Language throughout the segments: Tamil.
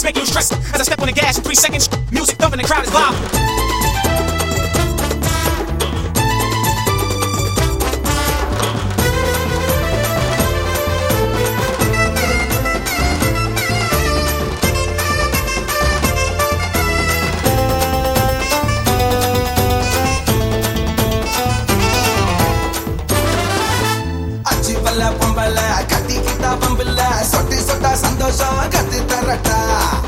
make you stressed. As I step on the gas in three seconds, music thumping, the crowd is live. அச்சி பல்ல பொம்பல கட்டிக்கிட்டா பம்பில்ல சொட்டி சொட்டா சந்தோஷம் கத்து தரட்டா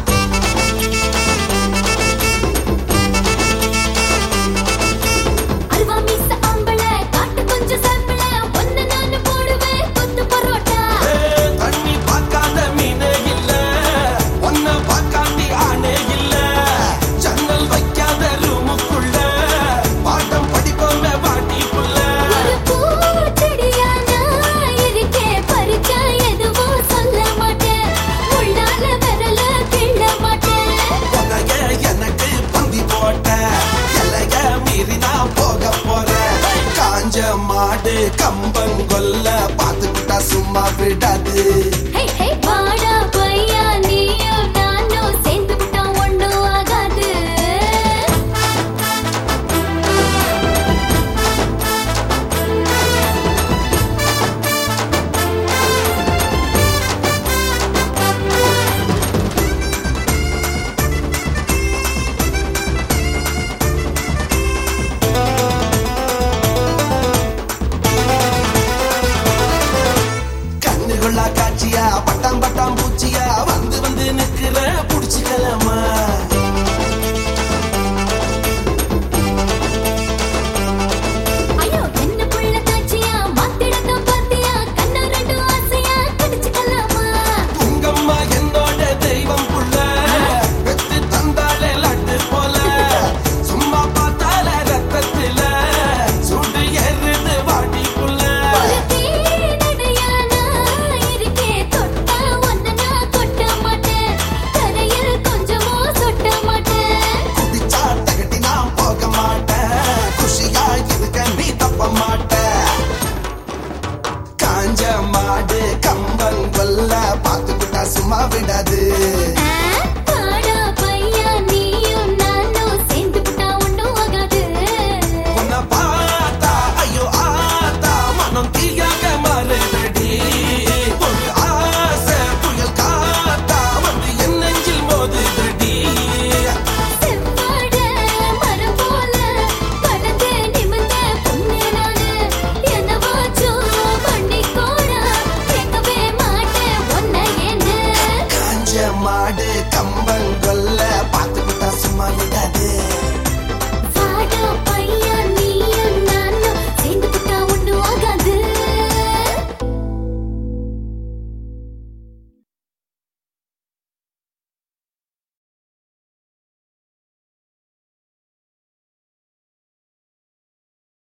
அல்வா மீச ஆம்பள காட்டு கொஞ்சம் சாம்பிள ஒன்னு நானு போடுவேன் கொத்து பரோட்டா ஏ, தண்ணி பார்க்காத மீனே இல்ல ஒன்ன பார்க்காண்டி ஆனே இல்ல ஜன்னல் வைக்காத ரூமுக்குள்ள பாட்டம் படிப்போமே பாட்டிக்குள்ள ஒரு பூச்செடியா நான் இருக்கேன் பறிச்சா எதுவும் சொல்ல மாட்டேன் உள்ளால விரல கிள்ள மாட்டேன் உனக எனக்கு பந்தி போட்ட எல்லைய மீறி நான் போக போறேன் காஞ்ச மாடு கம்பங்கொல்ல பாத்துக்கிட்டா சும்மா விடாது ஹே ஹே